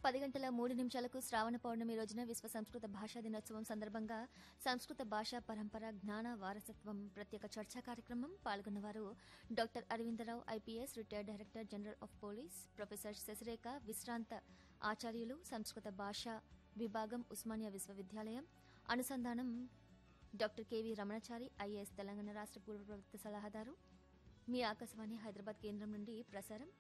పది గంటల మూడు నిమిషాలకు శ్రావణ పౌర్ణమి రోజున విశ్వ సంస్కృత భాషా దినోత్సవం సందర్భంగా సంస్కృత భాషా పరంపర జ్ఞాన వారసత్వం ప్రత్యేక చర్చా కార్యక్రమం పాల్గొన్నవారు doctor Aravindarao IPS retired director general of police professor Sasirekha విశ్రాంత ఆచార్యులు సంస్కృత భాషా విభాగం ఉస్మానియా విశ్వవిద్యాలయం అనుసంధానం doctor KV Ramanachari IAS Telangana రాష్ట్ర పూర్వ ప్రభుత్వ సలహాదారు మీ ఆకాశవాణి హైదరాబాద్ కేంద్రం నుండి ప్రసారం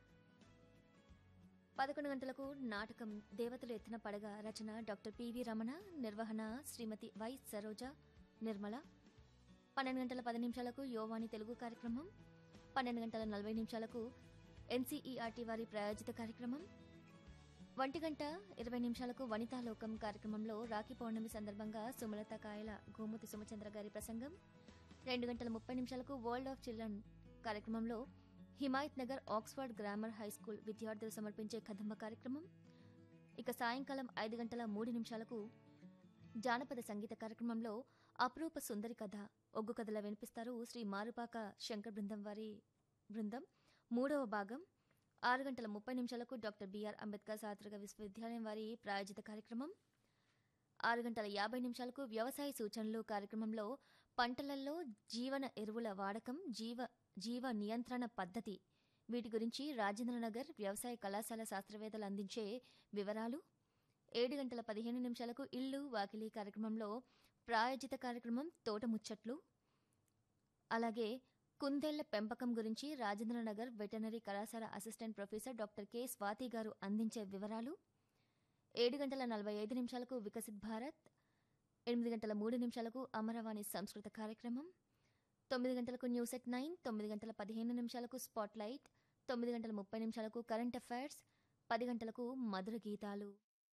పదకొండు గంటలకు నాటకం దేవతలు ఎత్తిన పడగ రచన డాక్టర్ పివి రమణ నిర్వహణ శ్రీమతి వై సరోజ నిర్మల పన్నెండు గంటల పది నిమిషాలకు యోవాణి తెలుగు కార్యక్రమం పన్నెండు గంటల నలభై నిమిషాలకు ఎన్సీఈఆర్టీ వారి ప్రాయోజిత కార్యక్రమం ఒంటి గంట ఇరవై నిమిషాలకు వనితాలోకం కార్యక్రమంలో రాఖీ పౌర్ణమి సందర్భంగా సుమలత కాయల గోమతి సుమచంద్ర గారి ప్రసంగం రెండు గంటల ముప్పై నిమిషాలకు వరల్డ్ ఆఫ్ చిల్డ్రన్ కార్యక్రమంలో Himayat Nagar Oxford grammar high school విద్యార్థులు సమర్పించే కదంబ కార్యక్రమం ఇక సాయంకాలం ఐదు గంటల మూడు నిమిషాలకు జానపద సంగీత కార్యక్రమంలో అపురూప సుందరి కథ ఒగ్గు కథల వినిపిస్తారు శ్రీ మారుపాక శంకర్ బృందం వారి బృందం మూడవ భాగం ఆరు గంటల ముప్పై నిమిషాలకు డాక్టర్ బిఆర్ అంబేద్కర్ సాత్రిక విశ్వవిద్యాలయం వారి ప్రాయోజిత కార్యక్రమం ఆరు గంటల యాభై నిమిషాలకు వ్యవసాయ సూచనలు కార్యక్రమంలో పంటలలో జీవన ఎరువుల వాడకం జీవ జీవ నియంత్రణ పద్ధతి వీటి గురించి రాజేంద్రనగర్ వ్యవసాయ కళాశాల శాస్త్రవేత్తలు అందించే వివరాలు ఏడు గంటల పదిహేను నిమిషాలకు ఇల్లు వాకిలి కార్యక్రమంలో ప్రాయోజిత కార్యక్రమం తోట ముచ్చట్లు అలాగే కుందేళ్ల పెంపకం గురించి రాజేంద్రనగర్ వెటనరీ కళాశాల assistant professor doctor K Swathi garu అందించే వివరాలు ఏడు గంటల నలభై ఐదు నిమిషాలకు వికసిత్ భారత్ ఎనిమిది గంటల మూడు నిమిషాలకు అమరవాణి సంస్కృత కార్యక్రమం తొమ్మిది గంటలకు న్యూస్ ఎట్ నైన్ తొమ్మిది గంటల పదిహేను నిమిషాలకు స్పాట్ లైట్ తొమ్మిది గంటల ముప్పై నిమిషాలకు కరెంట్ అఫైర్స్ పది గంటలకు మధుర గీతాలు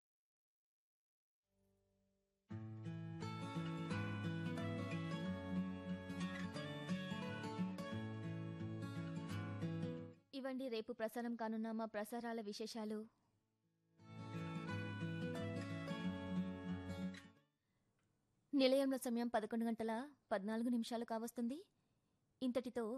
ఇవండి రేపు ప్రసారం కానున్న మా ప్రసారాల విశేషాలు నిలయంలో సమయం పదకొండు గంటల పద్నాలుగు నిమిషాలు కావస్తుంది ఇంతటితో